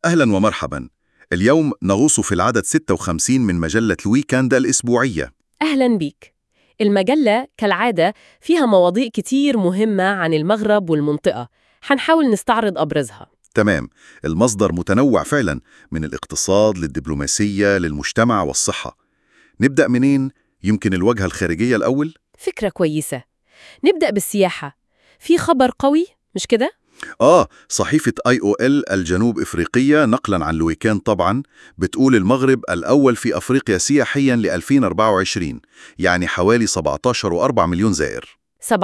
أهلا ومرحبا اليوم نغوص في العدد 56 من مجلة الويكاند الأسبوعية أهلا بيك المجلة كالعادة فيها مواضيع كتير مهمة عن المغرب والمنطقة حنحاول نستعرض أبرزها تمام المصدر متنوع فعلا من الاقتصاد للدبلوماسية للمجتمع والصحة نبدأ منين؟ يمكن الوجهة الخارجية الأول؟ فكرة كويسة نبدأ بالسياحة في خبر قوي مش كده؟ آه صحيفة آي أو إل الجنوب إفريقية نقلا عن لويكان طبعا بتقول المغرب الأول في أفريقيا سياحيا ل 2024 يعني حوالي 17.4 مليون زائر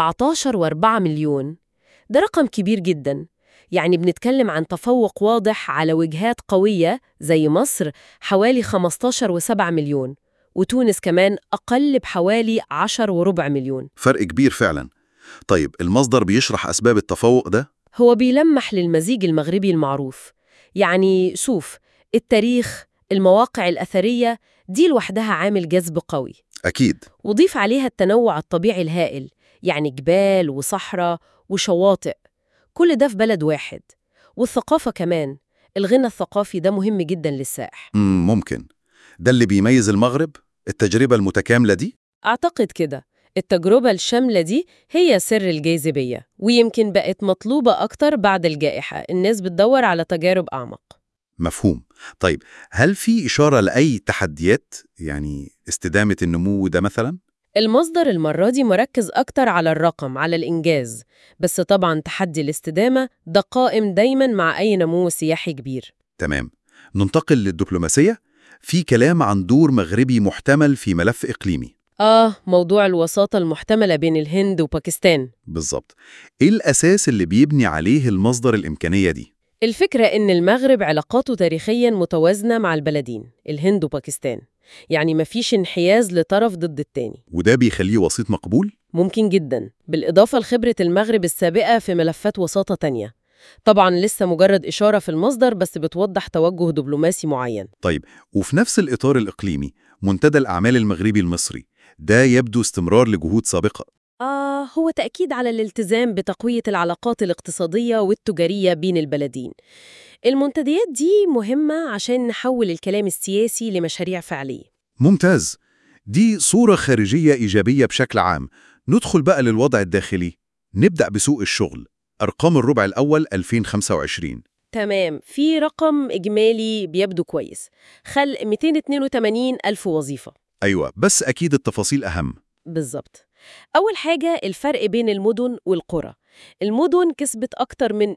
17 و4 مليون ده رقم كبير جدا يعني بنتكلم عن تفوق واضح على وجهات قوية زي مصر حوالي 15 و7 مليون وتونس كمان أقل بحوالي 10 وربع مليون فرق كبير فعلا طيب المصدر بيشرح أسباب التفوق ده؟ هو بيلمح للمزيج المغربي المعروف يعني شوف التاريخ المواقع الأثرية دي لوحدها عامل جذب قوي أكيد وضيف عليها التنوع الطبيعي الهائل يعني جبال وصحراء وشواطئ كل ده في بلد واحد والثقافة كمان الغنى الثقافي ده مهم جدا للسائح مم ممكن ده اللي بيميز المغرب؟ التجربة المتكاملة دي؟ أعتقد كده التجربة الشاملة دي هي سر الجاذبية ويمكن بقت مطلوبة أكتر بعد الجائحة الناس بتدور على تجارب أعمق مفهوم طيب هل في إشارة لأي تحديات يعني استدامة النمو ده مثلا؟ المصدر المرة دي مركز أكتر على الرقم على الإنجاز بس طبعا تحدي الاستدامة ده قائم دايما مع أي نمو سياحي كبير تمام ننتقل للدبلوماسية في كلام عن دور مغربي محتمل في ملف إقليمي آه موضوع الوساطة المحتملة بين الهند وباكستان بالظبط إيه الأساس اللي بيبني عليه المصدر الإمكانية دي؟ الفكرة إن المغرب علاقاته تاريخيا متوازنة مع البلدين الهند وباكستان يعني مفيش انحياز لطرف ضد التاني وده بيخليه وسيط مقبول؟ ممكن جدا بالإضافة لخبرة المغرب السابقة في ملفات وساطة تانية طبعا لسه مجرد إشارة في المصدر بس بتوضح توجه دبلوماسي معين طيب وفي نفس الإطار الإقليمي منتدى الأعمال المغربي المصري ده يبدو استمرار لجهود سابقة آه هو تأكيد على الالتزام بتقوية العلاقات الاقتصادية والتجارية بين البلدين المنتديات دي مهمة عشان نحول الكلام السياسي لمشاريع فعلية ممتاز دي صورة خارجية إيجابية بشكل عام ندخل بقى للوضع الداخلي نبدأ بسوق الشغل أرقام الربع الأول 2025 تمام في رقم إجمالي بيبدو كويس خلق 282 ألف وظيفة أيوة بس أكيد التفاصيل أهم بالظبط أول حاجة الفرق بين المدن والقرى المدن كسبت أكتر من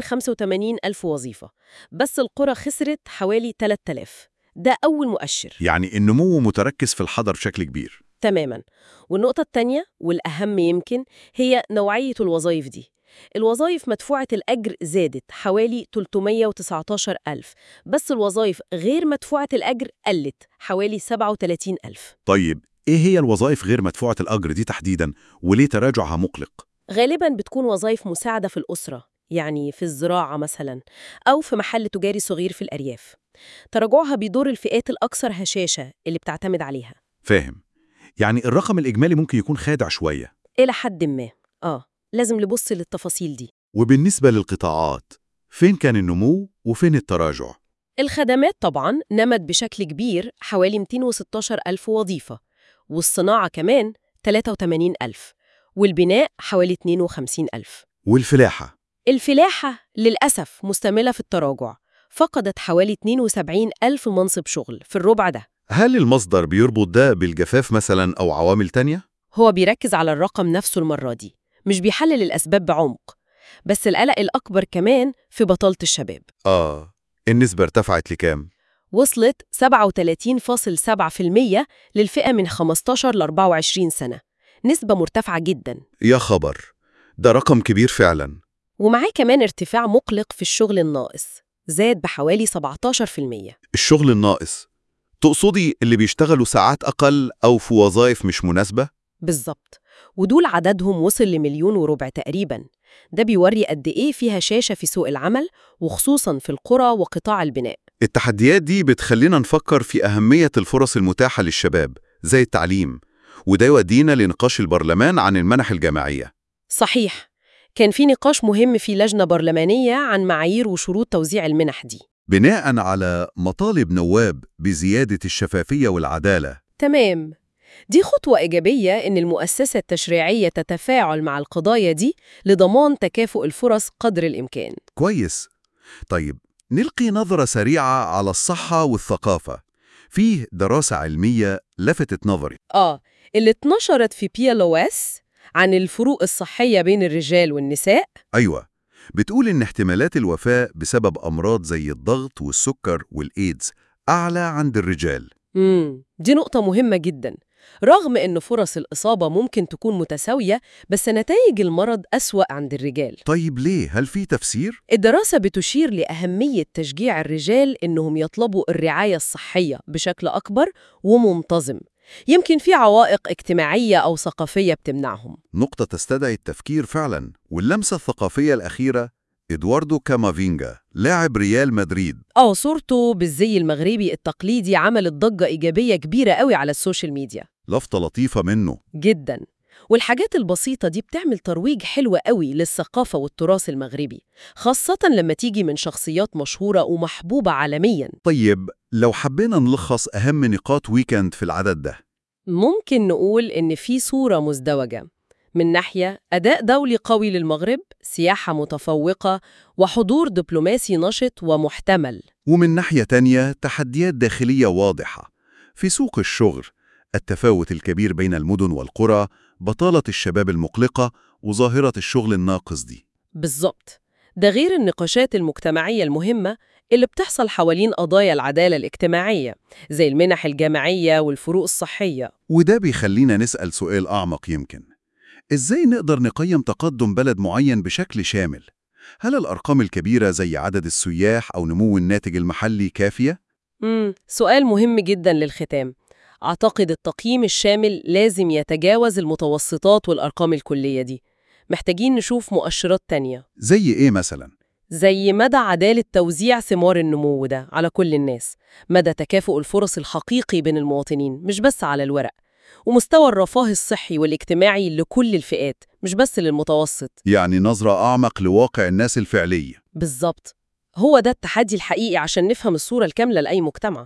285 ألف وظيفة بس القرى خسرت حوالي 3000 ده أول مؤشر يعني النمو متركز في الحضر بشكل كبير تماما والنقطة التانية والأهم يمكن هي نوعية الوظائف دي الوظائف مدفوعة الأجر زادت حوالي 319 ألف بس الوظائف غير مدفوعة الأجر قلت حوالي 37 ألف طيب إيه هي الوظائف غير مدفوعة الأجر دي تحديداً وليه تراجعها مقلق؟ غالبا بتكون وظائف مساعدة في الأسرة يعني في الزراعة مثلا أو في محل تجاري صغير في الأرياف تراجعها بيضر الفئات الأكثر هشاشة اللي بتعتمد عليها فاهم يعني الرقم الإجمالي ممكن يكون خادع شوية إلى حد ما آه لازم نبص للتفاصيل دي وبالنسبة للقطاعات فين كان النمو وفين التراجع؟ الخدمات طبعا نمت بشكل كبير حوالي 216 ألف وظيفة والصناعة كمان 83 ألف والبناء حوالي 52 ألف والفلاحة الفلاحة للأسف مستمرة في التراجع فقدت حوالي 72 ألف منصب شغل في الربع ده هل المصدر بيربط ده بالجفاف مثلا أو عوامل تانية؟ هو بيركز على الرقم نفسه المرة دي مش بيحلل الأسباب بعمق بس القلق الأكبر كمان في بطالة الشباب آه النسبة ارتفعت لكام؟ وصلت 37.7% للفئة من 15 ل 24 سنة نسبة مرتفعة جدا يا خبر ده رقم كبير فعلا ومعاه كمان ارتفاع مقلق في الشغل الناقص زاد بحوالي 17% الشغل الناقص تقصدي اللي بيشتغلوا ساعات أقل أو في وظائف مش مناسبة؟ بالظبط ودول عددهم وصل لمليون وربع تقريبا ده بيوري قد إيه فيها شاشة في سوق العمل وخصوصا في القرى وقطاع البناء التحديات دي بتخلينا نفكر في أهمية الفرص المتاحة للشباب زي التعليم وده يودينا لنقاش البرلمان عن المنح الجامعية صحيح كان في نقاش مهم في لجنة برلمانية عن معايير وشروط توزيع المنح دي بناء على مطالب نواب بزيادة الشفافية والعدالة تمام دي خطوة إيجابية إن المؤسسة التشريعية تتفاعل مع القضايا دي لضمان تكافؤ الفرص قدر الإمكان كويس طيب نلقي نظرة سريعة على الصحة والثقافة فيه دراسة علمية لفتت نظري آه اللي اتنشرت في PLOS عن الفروق الصحية بين الرجال والنساء أيوة بتقول إن احتمالات الوفاة بسبب أمراض زي الضغط والسكر والإيدز أعلى عند الرجال مم. دي نقطة مهمة جدا رغم إن فرص الإصابة ممكن تكون متساوية بس نتائج المرض أسوأ عند الرجال طيب ليه؟ هل في تفسير؟ الدراسة بتشير لأهمية تشجيع الرجال إنهم يطلبوا الرعاية الصحية بشكل أكبر ومنتظم يمكن في عوائق اجتماعية أو ثقافية بتمنعهم نقطة تستدعي التفكير فعلا واللمسة الثقافية الأخيرة إدواردو كامافينجا لاعب ريال مدريد آه صورته بالزي المغربي التقليدي عملت ضجة إيجابية كبيرة قوي على السوشيال ميديا لفتة لطيفة منه جدا والحاجات البسيطة دي بتعمل ترويج حلو قوي للثقافة والتراث المغربي خاصة لما تيجي من شخصيات مشهورة ومحبوبة عالميا طيب لو حبينا نلخص أهم نقاط ويكند في العدد ده ممكن نقول إن في صورة مزدوجة من ناحية أداء دولي قوي للمغرب سياحة متفوقة وحضور دبلوماسي نشط ومحتمل ومن ناحية تانية تحديات داخلية واضحة في سوق الشغل التفاوت الكبير بين المدن والقرى بطالة الشباب المقلقة وظاهرة الشغل الناقص دي بالظبط ده غير النقاشات المجتمعية المهمة اللي بتحصل حوالين قضايا العدالة الاجتماعية زي المنح الجامعية والفروق الصحية وده بيخلينا نسأل سؤال أعمق يمكن إزاي نقدر نقيم تقدم بلد معين بشكل شامل؟ هل الأرقام الكبيرة زي عدد السياح أو نمو الناتج المحلي كافية؟ مم. سؤال مهم جدا للختام أعتقد التقييم الشامل لازم يتجاوز المتوسطات والأرقام الكلية دي محتاجين نشوف مؤشرات تانية زي إيه مثلاً؟ زي مدى عدالة توزيع ثمار النمو ده على كل الناس مدى تكافؤ الفرص الحقيقي بين المواطنين مش بس على الورق ومستوى الرفاه الصحي والاجتماعي لكل الفئات مش بس للمتوسط يعني نظرة أعمق لواقع الناس الفعلي بالظبط هو ده التحدي الحقيقي عشان نفهم الصورة الكاملة لأي مجتمع